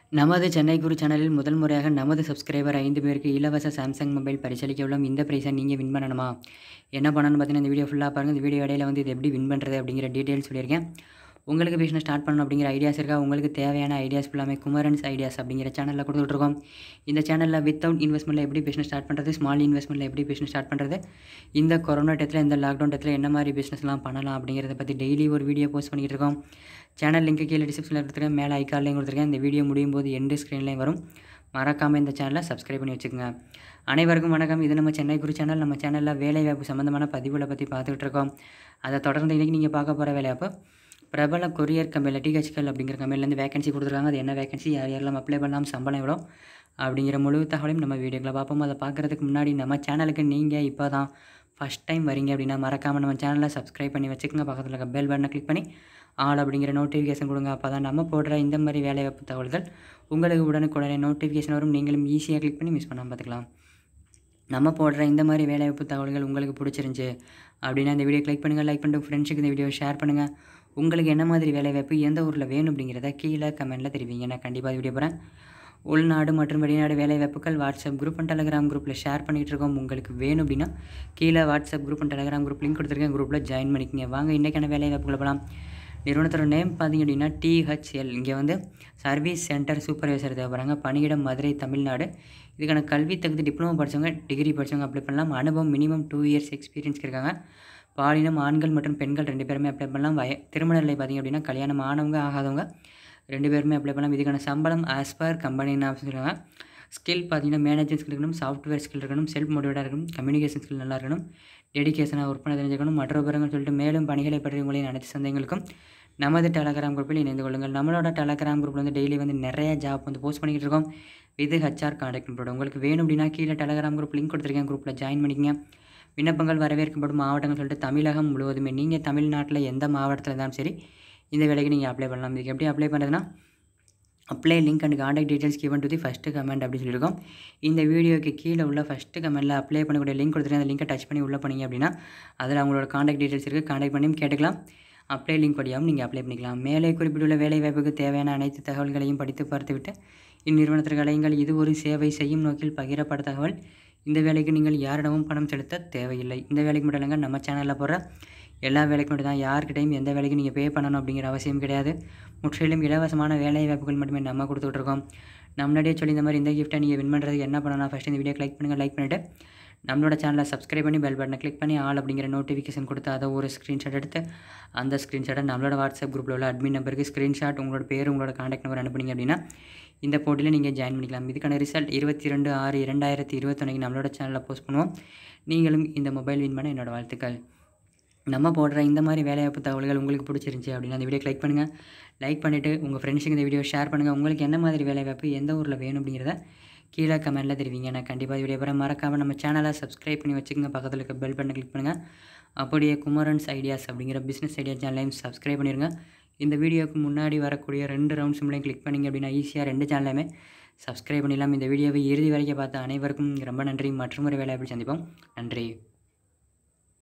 நமது சென்னை குரு சேனலில் முதல் முறையாக நமது சப்ஸ்கிரைபர் ஐந்து பேருக்கு இலவச சாம்சங் மொபைல் பரிசளிக்க உள்ளோம் இந்த ப்ரைஸை நீங்கள் வின் பண்ணணுமா என்ன பண்ணணும்னு பார்த்தீங்கன்னா இந்த வீடியோ ஃபுல்லாக பாருங்கள் இந்த வீடியோ இடையில வந்து இது எப்படி வின் பண்ணுறது அப்படிங்கிற டீட்டெயில்ஸ் சொல்லியிருக்கேன் உங்களுக்கு பிஸ்னஸ் ஸ்டார்ட் பண்ணணும் அப்படிங்கிற ஐடியாஸ் இருக்கா உங்களுக்கு தேவையான ஐடியாஸ் ஃபுல்லாமே குமரன்ஸ் ஐடியாஸ் அப்படிங்கிற சேனலில் கொடுத்துட்ருக்கோம் இந்த சேனலில் வித்தவுட் இன்வெஸ்ட்மெண்ட்டில் எப்படி பிஸ்னஸ் ஸ்டார்ட் பண்ணுறது ஸ்மால் இன்வெஸ்ட்மெண்ட்டில் எப்படி பிஸ்னஸ் ஸ்டார்ட் பண்ணுறது இந்த கொரோனா டயத்தில் இந்த லாக்டவுன் டயத்தில் என்ன மாதிரி பிஸ்னஸ்லாம் பண்ணலாம் அப்படிங்கிறத பற்றி டெய்லி ஒரு வீடியோ போஸ்ட் பண்ணிக்கிட்டு இருக்கோம் சேனல் லிங்க் கீழே டிஸ்கிரிப்ஷனில் கொடுத்துருக்கேன் மேலே ஐக்கார்லையும் கொடுத்துருக்கேன் இந்த வீடியோ முடியும் போது எண்டு ஸ்க்ரீன்லேயும் வரும் மறக்காமல் இந்த சேனலை சப்ஸ்கிரைப் பண்ணி வச்சுக்கோங்க அனைவருக்கும் வணக்கம் இது நம்ம சென்னை குரு சேனல் நம்ம சேனலில் வேலைவாய்ப்பு சம்மந்தமான பதிவுகளை பற்றி பார்த்துக்கிட்டு இருக்கோம் அதை தொடர்ந்து இன்றைக்கி நீங்கள் பார்க்க போகிற வேலைவாய்ப்பு பிரபல கொரியர் கம்பெனியில் டிஹெச்கல் அப்படிங்கிற கம்பெனிலேருந்து வேகன்சி கொடுத்துருக்காங்க அது என்ன வேகன்சி யார் யாரெல்லாம் அப்ளை பண்ணலாம் சம்பளம் எவ்வளோ அப்படிங்கிற முழு தகவலையும் நம்ம வீடியோக்களை பார்ப்போம் அதை பார்க்குறதுக்கு முன்னாடி நம்ம சேனலுக்கு நீங்கள் இப்போ தான் ஃபஸ்ட் டைம் வரீங்க அப்படின்னா மறக்காமல் நம்ம சேனலை சப்ஸ்கிரைப் பண்ணி வச்சுக்கோங்க பக்கத்தில் இருக்க பெல் பட்டனை கிளிக் பண்ணி ஆல் அப்படிங்கிற நோட்டிஃபிகேஷன் கொடுங்க அப்போ தான் நம்ம போடுற இந்த மாதிரி வேலைவாய்ப்பு தகவல்கள் உங்களுக்கு உடனுக்குடனே நோட்டிஃபிகேஷன் வரும் நீங்களும் ஈஸியாக கிளிக் பண்ணி மிஸ் பண்ணாமல் பார்த்துக்கலாம் நம்ம போடுற இந்த மாதிரி வேலைவாய்ப்பு தகவல்கள் உங்களுக்கு பிடிச்சிருந்துச்சி அப்படின்னா இந்த வீடியோ கிளிக் பண்ணுங்கள் லைக் பண்ணிட்டு ஃப்ரெண்ட்ஸுக்கு இந்த வீடியோ ஷேர் பண்ணுங்கள் உங்களுக்கு என்ன மாதிரி வேலைவாய்ப்பு எந்த ஊரில் வேணும் அப்படிங்கிறத கீழே கமெண்ட்டில் தெரிவிங்க நான் கண்டிப்பாக வீடியோ போகிறேன் உள்நாடு மற்றும் வெளிநாடு வேலைவாய்ப்புகள் வாட்ஸ்அப் குரூப் அண்ட் டெலகிராம் குரூப்பில் ஷேர் பண்ணிகிட்டு இருக்கோம் உங்களுக்கு வேணும் அப்படின்னா கீழே WhatsApp group and Telegram group link கொடுத்துருக்கேன் குரூப்பில் ஜாயின் பண்ணிக்கங்க வாங்க இன்றைக்கான வேலைவாய்ப்புகளை போகலாம் நிறுவனத்தோட நேம் பார்த்தீங்க அப்படின்னா டிஹெச்எல் இங்கே வந்து சர்வீஸ் சென்டர் சூப்பர்வைசர் தேவைப்படுறாங்க பணியிடம் மதுரை தமிழ்நாடு இதுக்கான கல்வி தகுதி டிப்ளமோ படித்தவங்க டிகிரி படித்தவங்க அப்ளை பண்ணலாம் அனுபவம் மினிமம் டூ இயர்ஸ் எக்ஸ்பீரியன்ஸ் இருக்காங்க பாலினம் ஆண்கள் மற்றும் பெண்கள் ரெண்டு பேருமே அப்ளை பண்ணலாம் வய திருமண நிலை பார்த்திங்க அப்படின்னா கல்யாணம் ஆனவங்க ஆகாதவங்க ரெண்டு பேருமே அப்ளை பண்ணலாம் இதுக்கான சம்பளம் ஆஸ் பர் கம்பெனி சொல்லுவாங்க ஸ்கில் பார்த்தீங்கன்னா மேனேஜர் ஸ்கில் இருக்கணும் சாஃப்ட்வேர் ஸ்கில் இருக்கணும் செல்ஃப் மோட்டிவேட்டாக இருக்கணும் கம்யூனிகேஷன் ஸ்கில் நல்லா இருக்கணும் டெடிகேஷனாக ஒர்க் பண்ண தெரிஞ்சுக்கணும் மற்ற விவரங்கள் சொல்லிட்டு மேலும் பணிகளை பற்றி உங்களின் அனைத்து சந்தேகங்களுக்கும் நமது டெலகிராம் குரூப்பில் இணைந்து கொள்ளுங்கள் நம்மளோட டெலகிராம் குரூப்பில் வந்து டெய்லி வந்து நிறைய ஜாப் வந்து போஸ்ட் பண்ணிக்கிட்டு இருக்கோம் இது ஹச்ஆர் கான்டாக்ட் நம்பரோட உங்களுக்கு வேணும் அப்படின்னா கீழே டெலகிராம் குரூப் லிங்க் கொடுத்துருக்கேன் குரூப்பில் ஜாயின் பண்ணிக்கங்க விண்ணப்பங்கள் வரவேற்கப்படும் மாவட்டங்கள் சொல்லிட்டு தமிழகம் முழுவதுமே நீங்கள் தமிழ்நாட்டில் எந்த மாவட்டத்தில் இருந்தாலும் சரி இந்த வேலைக்கு நீங்கள் அப்ளை பண்ணலாம் இதுக்கு எப்படி அப்ளை பண்ணுறதுன்னா apply link and contact details given to the first comment அப்படின்னு சொல்லியிருக்கோம் இந்த வீடியோக்கு கீழே உள்ள ஃபஸ்ட்டு கமெண்ட்டில் அப்ளை பண்ணக்கூடிய லிங்க் கொடுத்துருக்கேன் அந்த லிங்கை டச் பண்ணி உள்ளே பண்ணீங்க அப்படின்னா அதில் அவங்களோட காண்டாக்ட் டீட்டெயில்ஸ் இருக்குது காண்டாக்ட் பண்ணியும் கேட்டுக்கலாம் அப்ளை லிங்க் வழியாகவும் நீங்கள் அப்ளை பண்ணிக்கலாம் மேலே குறிப்பிட்டுள்ள வேலைவாய்ப்புக்கு தேவையான அனைத்து தகவல்களையும் படித்து பார்த்துவிட்டு இந்நிறுவனத்திற்கு அலையுங்கள் இது ஒரு சேவை செய்யும் நோக்கில் பகிரப்பட்ட தகவல் இந்த வேலைக்கு நீங்கள் யாரிடமும் பணம் செலுத்த தேவையில்லை இந்த வேலைக்கு மட்டும் இல்லைங்க நம்ம சேனலில் போகிற எல்லா வேலைக்கும் மட்டும் தான் யார்கிட்டையும் எந்த வேலைக்கும் நீங்கள் பே பண்ணணும் அப்படிங்கிற அவசியம் கிடையாது முற்றிலும் இலவசமான வேலை வாய்ப்புகள் மட்டுமே நம்ம கொடுத்துட்ருக்கோம் நம்ம முன்னாடியே சொல்லி இந்த மாதிரி இந்த கிஃப்ட்டை நீங்கள் வின் பண்ணுறதுக்கு என்ன பண்ணணும் ஃபஸ்ட் இந்த வீடியோ லைக் பண்ணுங்கள் லைக் பண்ணிவிட்டு நம்மளோட சேனலை சப்ஸ்கிரைப் பண்ணி பெல் பட்டனை கிளிக் பண்ணி ஆல் அப்படிங்கிற நோட்டிஃபிகேஷன் கொடுத்து அதை ஒரு ஸ்க்ரீன்ஷாட் எடுத்து அந்த ஸ்க்ரீன்ஷாட்டை நம்மளோட வாட்ஸ்அப் குரூப்பில் உள்ள அட்மின் நம்பருக்கு ஸ்க்ரீன்ஷாட் உங்களோட பேர் உங்களோட காண்டாக்ட் நம்பர் அனுப்புனீங்க அப்படின்னா இந்த போட்டியில் நீங்கள் ஜாயின் பண்ணிக்கலாம் இதுக்கான ரிசல்ட் இருபத்தி ரெண்டு ஆறு இரண்டாயிரத்தி இருபத்தொன்னைக்கு நம்மளோட சேனலில் போஸ்ட் பண்ணுவோம் நீங்களும் இந்த மொபைல் வின் பண்ண என்னோடய வாழ்த்துக்கள் நம்ம போடுற இந்த மாதிரி வேலைவாய்ப்பு தகவல்கள் உங்களுக்கு பிடிச்சிருந்துச்சி அப்படின்னா அந்த வீடியோ லைக் பண்ணுங்கள் லைக் பண்ணிவிட்டு உங்கள் ஃப்ரெண்ட்ஸுக்கு இந்த வீடியோ ஷேர் பண்ணுங்கள் உங்களுக்கு என்ன மாதிரி வேலைவாய்ப்பு எந்த ஊரில் வேணும் அப்படிங்கிறத கீழே கமெண்ட்டில் தெரிவிங்க நான் கண்டிப்பாக வீடியோ போகிற மறக்காமல் நம்ம சேனலை சப்ஸ்கிரைப் பண்ணி வச்சுக்கோங்க பக்கத்தில் இருக்க பெல் பட்டனை கிளிக் பண்ணுங்கள் அப்படியே குமரன்ஸ் ஐடியாஸ் அப்படிங்கிற பிஸ்னஸ் ஐடியா சேனலையும் சப்ஸ்கிரைப் பண்ணிடுங்க இந்த வீடியோவுக்கு முன்னாடி வரக்கூடிய ரெண்டு ரவுண்ட் சிம்லையும் கிளிக் பண்ணிங்க அப்படின்னா ஈஸியாக ரெண்டு சேனலையுமே சப்ஸ்கிரைப் பண்ணிடலாம் இந்த வீடியோவை இறுதி வரைக்கும் பார்த்த அனைவருக்கும் ரொம்ப நன்றி மற்றும் ஒரு வேலையாப்பில் சந்திப்போம் நன்றி